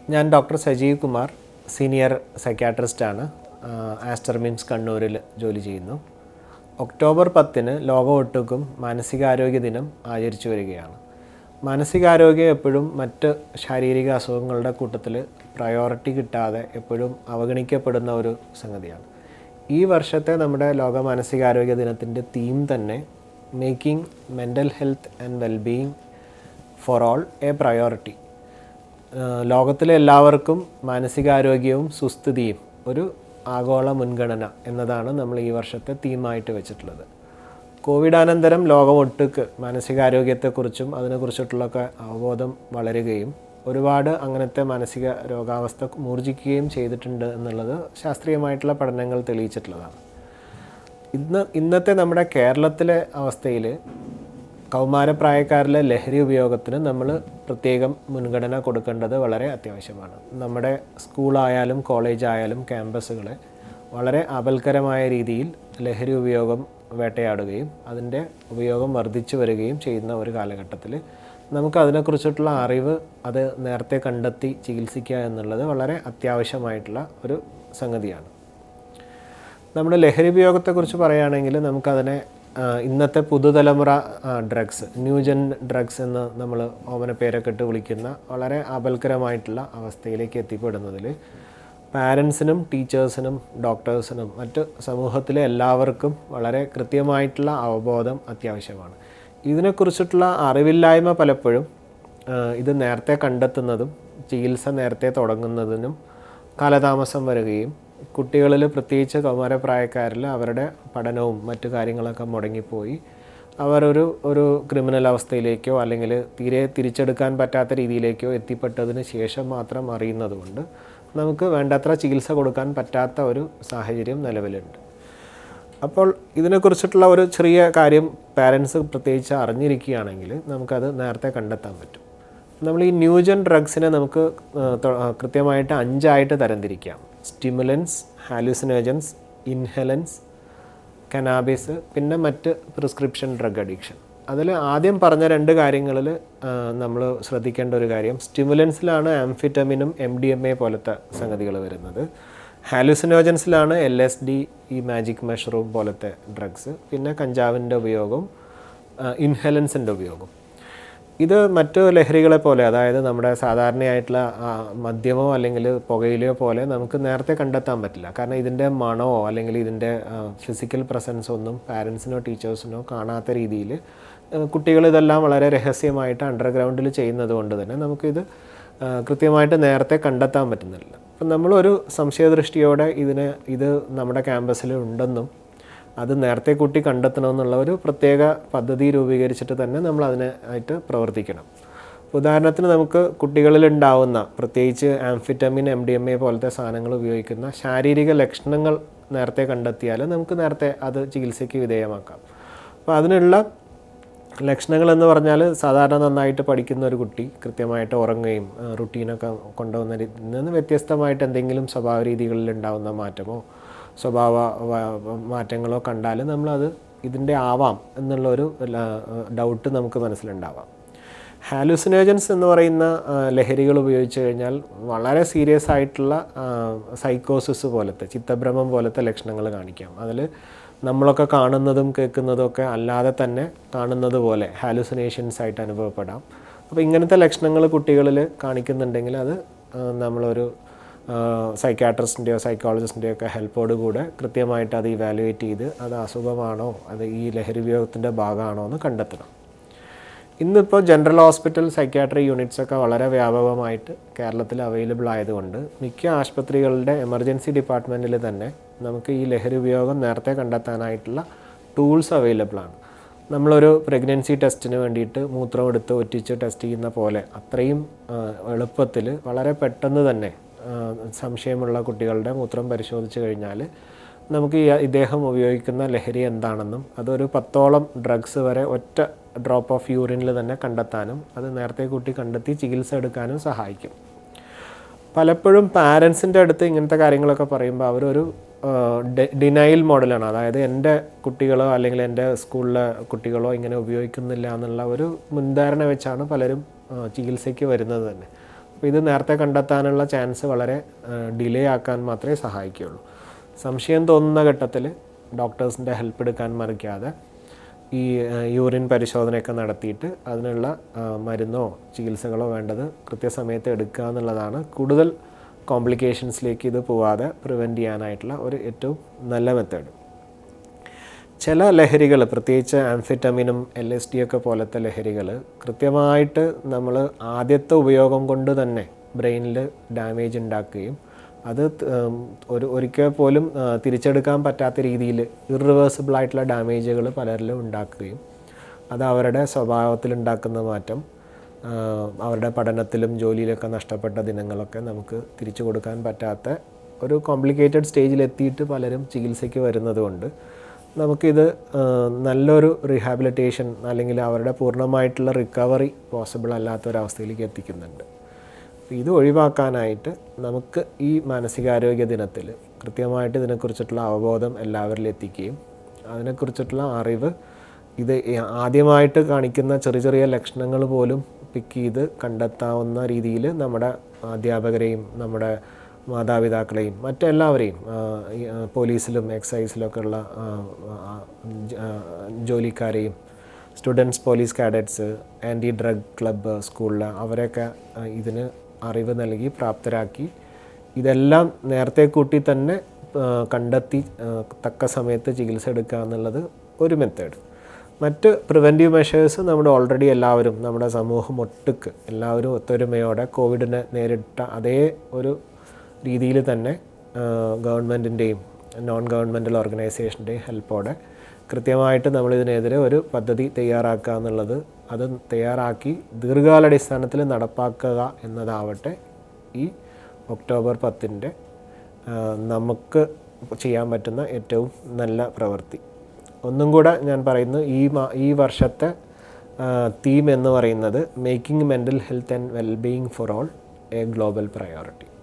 ഞാൻ doctor Sajeev Kumar senior സൈക്യാട്രിസ്റ്റാണ് Aster MIMS കണ്ണൂരിൽ ജോലി ചെയ്യുന്നു ഒക്ടോബർ പത്തിന് ലോകമൊട്ടുക്കും മാനസികാരോഗ്യ ദിനം ആചരിച്ചു വരികയാണ് മാനസികാരോഗ്യം എപ്പോഴും മറ്റ് ശാരീരിക അസുഖങ്ങളുടെ കൂട്ടത്തിൽ പ്രയോറിറ്റി കിട്ടാതെ എപ്പോഴും അവഗണിക്കപ്പെടുന്ന ഒരു സംഗതിയാണ് ഈ വർഷത്തെ നമ്മുടെ ലോക മാനസികാരോഗ്യ ദിനത്തിൻ്റെ തീം തന്നെ making mental health and wellbeing for all a priority ലോകത്തിലെ എല്ലാവർക്കും മാനസികാരോഗ്യവും സുസ്ഥിതിയും ഒരു ആഗോള മുൻഗണന എന്നതാണ് നമ്മൾ ഈ വർഷത്തെ തീമായിട്ട് വെച്ചിട്ടുള്ളത് കോവിഡാനന്തരം ലോകമൊട്ടുക്ക് മാനസികാരോഗ്യത്തെക്കുറിച്ചും അതിനെക്കുറിച്ചിട്ടുള്ളൊക്കെ അവബോധം വളരുകയും ഒരുപാട് അങ്ങനത്തെ മാനസിക രോഗാവസ്ഥ മൂർജിക്കുകയും ചെയ്തിട്ടുണ്ട് എന്നുള്ളത് ശാസ്ത്രീയമായിട്ടുള്ള പഠനങ്ങൾ തെളിയിച്ചിട്ടുള്ളതാണ് ഇന്ന് ഇന്നത്തെ നമ്മുടെ കേരളത്തിലെ അവസ്ഥയിൽ കൗമാരപ്രായക്കാരിലെ ലഹരി ഉപയോഗത്തിന് നമ്മൾ പ്രത്യേകം മുൻഗണന കൊടുക്കേണ്ടത് വളരെ അത്യാവശ്യമാണ് നമ്മുടെ സ്കൂളായാലും കോളേജായാലും ക്യാമ്പസുകളെ വളരെ അപൽക്കരമായ രീതിയിൽ ലഹരി ഉപയോഗം വേട്ടയാടുകയും അതിൻ്റെ ഉപയോഗം വർദ്ധിച്ചു വരികയും ചെയ്യുന്ന ഒരു കാലഘട്ടത്തിൽ നമുക്ക് അതിനെക്കുറിച്ചിട്ടുള്ള അറിവ് അത് നേരത്തെ കണ്ടെത്തി ചികിത്സിക്കുക എന്നുള്ളത് വളരെ അത്യാവശ്യമായിട്ടുള്ള ഒരു സംഗതിയാണ് നമ്മുടെ ലഹരി ഉപയോഗത്തെക്കുറിച്ച് പറയുകയാണെങ്കിൽ നമുക്കതിനെ ആ, ഇന്നത്തെ പുതുതലമുറ ഡ്രഗ്സ് ന്യൂജൻ ഡ്രഗ്സ് എന്ന് നമ്മൾ ഓമന പേരൊക്കെ ഇട്ട് വിളിക്കുന്ന വളരെ അപൽക്കരമായിട്ടുള്ള അവസ്ഥയിലേക്ക് എത്തിപ്പെടുന്നതിൽ പാരൻസിനും ടീച്ചേഴ്സിനും ഡോക്ടേഴ്സിനും മറ്റ് സമൂഹത്തിലെ എല്ലാവർക്കും വളരെ കൃത്യമായിട്ടുള്ള അവബോധം അത്യാവശ്യമാണ് ഇതിനെക്കുറിച്ചിട്ടുള്ള അറിവില്ലായ്മ പലപ്പോഴും ആ, ഇത് നേരത്തെ കണ്ടെത്തുന്നതും ചികിത്സ നേരത്തെ തുടങ്ങുന്നതിനും കാലതാമസം വരികയും കുട്ടികളിൽ പ്രത്യേകിച്ച് കൗമാരപ്രായക്കാരിൽ അവരുടെ പഠനവും മറ്റു കാര്യങ്ങളൊക്കെ മുടങ്ങിപ്പോയി അവരൊരു ഒരു ക്രിമിനൽ അവസ്ഥയിലേക്കോ അല്ലെങ്കിൽ തീരെ തിരിച്ചെടുക്കാൻ പറ്റാത്ത രീതിയിലേക്കോ എത്തിപ്പെട്ടതിന് ശേഷം മാത്രം അറിയുന്നതുകൊണ്ട് നമുക്ക് വേണ്ടത്ര ചികിത്സ കൊടുക്കാൻ പറ്റാത്ത ഒരു സാഹചര്യം നിലവിലുണ്ട് അപ്പോൾ ഇതിനെക്കുറിച്ചിട്ടുള്ള ഒരു ചെറിയ കാര്യം പാരൻസ് പ്രത്യേകിച്ച് അറിഞ്ഞിരിക്കുകയാണെങ്കിൽ നമുക്കത് നേരത്തെ കണ്ടെത്താൻ പറ്റും നമ്മൾ ഈ ന്യൂജൻ ഡ്രഗ്സിനെ നമുക്ക് ആ, തൊ- ആ, കൃത്യമായിട്ട് അഞ്ചായിട്ട് തരംതിരിക്കാം സ്റ്റിമുലൻസ് ഹാലുസിനോജൻസ് ഇൻഹലൻസ് കനാബിസ് പിന്നെ മറ്റ് പ്രിസ്ക്രിപ്ഷൻ ഡ്രഗ് അഡിക്ഷൻ അതിൽ ആദ്യം പറഞ്ഞ രണ്ട് കാര്യങ്ങളിൽ നമ്മൾ ശ്രദ്ധിക്കേണ്ട ഒരു കാര്യം സ്റ്റിമുലൻസിലാണ് ആംഫിറ്റമിനും എം ഡി എം എ പോലത്തെ സംഗതികൾ വരുന്നത് ഹാലുസിനോജൻസിലാണ് എൽ എസ് ഡി ഈ മാജിക് മഷ്റൂം പോലത്തെ ഡ്രഗ്സ് പിന്നെ കഞ്ചാവിൻ്റെ ഉപയോഗം ഇൻഹലൻസിൻ്റെ ഉപയോഗം ഇത് മറ്റു ലഹരികളെ പോലെ അതായത് നമ്മുടെ സാധാരണയായിട്ടുള്ള ആ, മദ്യമോ അല്ലെങ്കിൽ പുകയിലയോ പോലെ നമുക്ക് നേരത്തെ കണ്ടെത്താൻ പറ്റില്ല കാരണം ഇതിൻ്റെ മണമോ അല്ലെങ്കിൽ ഇതിൻ്റെ ഫിസിക്കൽ പ്രസൻസ് ഒന്നും പാരൻസിനോ ടീച്ചേഴ്സിനോ കാണാത്ത രീതിയിൽ കുട്ടികൾ ഇതെല്ലാം വളരെ രഹസ്യമായിട്ട് അണ്ടർഗ്രൗണ്ടിൽ ചെയ്യുന്നത് കൊണ്ട് തന്നെ നമുക്കിത് ആ, കൃത്യമായിട്ട് നേരത്തെ കണ്ടെത്താൻ പറ്റുന്നില്ല അപ്പം നമ്മളൊരു സംശയദൃഷ്ടിയോടെ ഇതിന് ഇത് നമ്മുടെ ക്യാമ്പസിൽ ഉണ്ടെന്നും അത് നേരത്തെ കൂട്ടി കണ്ടെത്തണമെന്നുള്ള ഒരു പ്രത്യേക പദ്ധതി രൂപീകരിച്ചിട്ട് തന്നെ നമ്മൾ അതിനെ ആയിട്ട് പ്രവർത്തിക്കണം ഉദാഹരണത്തിന് നമുക്ക് കുട്ടികളിൽ ഉണ്ടാവുന്ന പ്രത്യേകിച്ച് amphetamine M D M A പോലത്തെ സാധനങ്ങൾ ഉപയോഗിക്കുന്ന ശാരീരിക ലക്ഷണങ്ങൾ നേരത്തെ കണ്ടെത്തിയാൽ നമുക്ക് നേരത്തെ അത് ചികിത്സയ്ക്ക് വിധേയമാക്കാം അപ്പോൾ അതിനുള്ള ലക്ഷണങ്ങൾ എന്ന് പറഞ്ഞാൽ സാധാരണ നന്നായിട്ട് പഠിക്കുന്ന ഒരു കുട്ടി കൃത്യമായിട്ട് ഉറങ്ങുകയും ആ, റുട്ടീനൊക്കെ കൊണ്ടുവന്ന രീ- നിന്ന് വ്യത്യസ്തമായിട്ട് എന്തെങ്കിലും സ്വഭാവ രീതികളിൽ ഉണ്ടാവുന്ന മാറ്റമോ സ്വഭാവ വ- മാറ്റങ്ങളോ കണ്ടാൽ നമ്മളത് ഇതിൻ്റെ ആവാം എന്നുള്ളൊരു ഡൗട്ട് നമുക്ക് മനസ്സിലുണ്ടാവാം ഹാലുസിനോജൻസ് എന്ന് പറയുന്ന ആ, ലഹരികൾ ഉപയോഗിച്ച് കഴിഞ്ഞാൽ വളരെ സീരിയസ് ആയിട്ടുള്ള സൈക്കോസിസ് പോലത്തെ ചിത്തഭ്രമം പോലത്തെ ലക്ഷണങ്ങൾ കാണിക്കാം അതിൽ നമ്മളൊക്കെ കാണുന്നതും കേൾക്കുന്നതും ഒക്കെ അല്ലാതെ തന്നെ കാണുന്നത് പോലെ ഹാലുസിനേഷൻസ് ആയിട്ട് അനുഭവപ്പെടാം അപ്പോൾ ഇങ്ങനത്തെ ലക്ഷണങ്ങൾ കുട്ടികളിൽ കാണിക്കുന്നുണ്ടെങ്കിൽ അത് ആ, നമ്മളൊരു സൈക്കാട്രിസ്റ്റിൻ്റെയോ സൈക്കോളജിസ്റ്റിൻ്റെയോ ഒക്കെ ഹെൽപ്പോട് കൂടെ കൃത്യമായിട്ട് അത് ഇവാലുവേറ്റ് ചെയ്ത് അത് അസുഖമാണോ അത് ഈ ലഹരി ഉപയോഗത്തിൻ്റെ ഭാഗമാണോ എന്ന് കണ്ടെത്തണം ഇന്നിപ്പോൾ ജനറൽ ഹോസ്പിറ്റൽ സൈക്യാട്രി യൂണിറ്റ്സ് ഒക്കെ വളരെ വ്യാപകമായിട്ട് കേരളത്തിൽ അവൈലബിൾ ആയതുകൊണ്ട് മിക്ക ആശുപത്രികളുടെ എമർജൻസി ഡിപ്പാർട്ട്മെൻറ്റിൽ തന്നെ നമുക്ക് ഈ ലഹരി ഉപയോഗം നേരത്തെ കണ്ടെത്താനായിട്ടുള്ള ടൂൾസ് അവൈലബിൾ ആണ് നമ്മളൊരു പ്രഗ്നൻസി ടെസ്റ്റിന് വേണ്ടിയിട്ട് മൂത്രം എടുത്ത് ഒറ്റിച്ച് ടെസ്റ്റ് ചെയ്യുന്ന പോലെ അത്രയും എളുപ്പത്തിൽ വളരെ പെട്ടെന്ന് തന്നെ ആ, സംശയമുള്ള കുട്ടികളുടെ മൂത്രം പരിശോധിച്ച് കഴിഞ്ഞാൽ നമുക്ക് ഈ ഇദ്ദേഹം ഉപയോഗിക്കുന്ന ലഹരി എന്താണെന്നും അതൊരു പത്തോളം ഡ്രഗ്സ് വരെ ഒറ്റ ഡ്രോപ്പ് ഓഫ് യൂറിനിൽ തന്നെ കണ്ടെത്താനും അത് നേരത്തെ കൂട്ടി കണ്ടെത്തി ചികിത്സ എടുക്കാനും സഹായിക്കും പലപ്പോഴും പാരൻസിൻ്റെ അടുത്ത് ഇങ്ങനത്തെ കാര്യങ്ങളൊക്കെ പറയുമ്പോൾ അവരൊരു ഡിനൈൽ മോഡലാണ് അതായത് എൻ്റെ കുട്ടികളോ അല്ലെങ്കിൽ എൻ്റെ സ്കൂളിലെ കുട്ടികളോ ഇങ്ങനെ ഉപയോഗിക്കുന്നില്ല എന്നുള്ള ഒരു മുൻധാരണ വെച്ചാണ് പലരും ആ, ചികിത്സയ്ക്ക് വരുന്നത് തന്നെ അപ്പോൾ ഇത് നേരത്തെ കണ്ടെത്താനുള്ള ചാൻസ് വളരെ ഡിലേ ആക്കാൻ മാത്രമേ സഹായിക്കുകയുള്ളൂ സംശയം തോന്നുന്ന ഘട്ടത്തിൽ ഡോക്ടേഴ്സിൻ്റെ ഹെൽപ്പ് എടുക്കാൻ മറിക്കാതെ ഈ യൂറിൻ പരിശോധനയൊക്കെ നടത്തിയിട്ട് അതിനുള്ള ആ, മരുന്നോ ചികിത്സകളോ വേണ്ടത് കൃത്യസമയത്ത് എടുക്കുക എന്നുള്ളതാണ് കൂടുതൽ കോംപ്ലിക്കേഷൻസിലേക്ക് ഇത് പോവാതെ പ്രിവെൻറ്റ് ചെയ്യാനായിട്ടുള്ള ഒരു ഏറ്റവും നല്ല മെത്തേഡ് ചില ലഹരികൾ പ്രത്യേകിച്ച് ആംഫിറ്റമിനും എൽ എസ് ഡി ഒക്കെ പോലത്തെ ലഹരികൾ കൃത്യമായിട്ട് നമ്മൾ ആദ്യത്തെ ഉപയോഗം കൊണ്ട് തന്നെ ബ്രെയിനിൽ ഡാമേജ് ഉണ്ടാക്കുകയും അത് ത- ഉം, ഒരു ഒരിക്കൽ പോലും ആ, തിരിച്ചെടുക്കാൻ പറ്റാത്ത രീതിയിൽ ഇറിവേഴ്സിബിൾ ആയിട്ടുള്ള ഡാമേജുകൾ പലരിലും ഉണ്ടാക്കുകയും അത് അവരുടെ സ്വഭാവത്തിൽ ഉണ്ടാക്കുന്ന മാറ്റം ആ, അവരുടെ പഠനത്തിലും ജോലിയിലൊക്കെ നഷ്ടപ്പെട്ട ദിനങ്ങളൊക്കെ നമുക്ക് തിരിച്ചു കൊടുക്കാൻ പറ്റാത്ത ഒരു കോംപ്ലിക്കേറ്റഡ് സ്റ്റേജിലെത്തിയിട്ട് പലരും ചികിത്സയ്ക്ക് വരുന്നത് കൊണ്ട് നമുക്കിത് ആ, നല്ലൊരു റീഹാബിലിറ്റേഷൻ അല്ലെങ്കിൽ അവരുടെ പൂർണ്ണമായിട്ടുള്ള റിക്കവറി പോസിബിൾ അല്ലാത്തൊരവസ്ഥയിലേക്ക് എത്തിക്കുന്നുണ്ട് അപ്പോൾ ഇത് ഒഴിവാക്കാനായിട്ട് നമുക്ക് ഈ മാനസികാരോഗ്യ ദിനത്തിൽ കൃത്യമായിട്ട് ഇതിനെക്കുറിച്ചിട്ടുള്ള അവബോധം എല്ലാവരിലും എത്തിക്കുകയും അതിനെക്കുറിച്ചിട്ടുള്ള അറിവ് ഇത് ഈ- ആദ്യമായിട്ട് കാണിക്കുന്ന ചെറിയ ചെറിയ ലക്ഷണങ്ങൾ പോലും പിക്ക് ചെയ്ത് കണ്ടെത്താവുന്ന രീതിയിൽ നമ്മുടെ അധ്യാപകരെയും നമ്മുടെ മാതാപിതാക്കളെയും മറ്റെല്ലാവരെയും ആ, ഈ, ആ, പോലീസിലും എക്സൈസിലൊക്കെ ഉള്ള ആ, ആ, ജ- ആ, ജോലിക്കാരെയും students police cadets anti drug club സ്കൂളിൽ അവരെയൊക്കെ ആ, ഇതിന് അറിവ് നൽകി പ്രാപ്തരാക്കി ഇതെല്ലാം നേരത്തെ കൂട്ടി തന്നെ ആ, കണ്ടെത്തി ആ, തക്ക സമയത്ത് ചികിത്സ എടുക്കുക എന്നുള്ളത് ഒരു മെത്തേഡ് മറ്റ് പ്രിവെൻറ്റീവ് മെഷേഴ്സ് നമ്മുടെ ഓൾറെഡി എല്ലാവരും നമ്മുടെ സമൂഹം ഒട്ടുക്ക് എല്ലാവരും ഒത്തൊരുമയോടെ കോവിഡിനെ നേരിട്ട അതേ ഒരു രീതിയിൽ തന്നെ ഗവൺമെൻറ്റിൻ്റെയും നോൺ ഗവൺമെൻറ്റൽ ഓർഗനൈസേഷൻ്റെയും ഹെൽപ്പോടെ കൃത്യമായിട്ട് നമ്മളിതിനെതിരെ ഒരു പദ്ധതി തയ്യാറാക്കുക എന്നുള്ളത് അത് തയ്യാറാക്കി ദീർഘകാലാടിസ്ഥാനത്തിൽ നടപ്പാക്കുക എന്നതാവട്ടെ ഈ ഒക്ടോബർ പത്തിൻ്റെ നമുക്ക് ചെയ്യാൻ പറ്റുന്ന ഏറ്റവും നല്ല പ്രവൃത്തി ഒന്നും കൂടെ ഞാൻ പറയുന്നു ഈ മാ ഈ വർഷത്തെ തീം എന്ന് പറയുന്നത് making mental health and wellbeing for all a global priority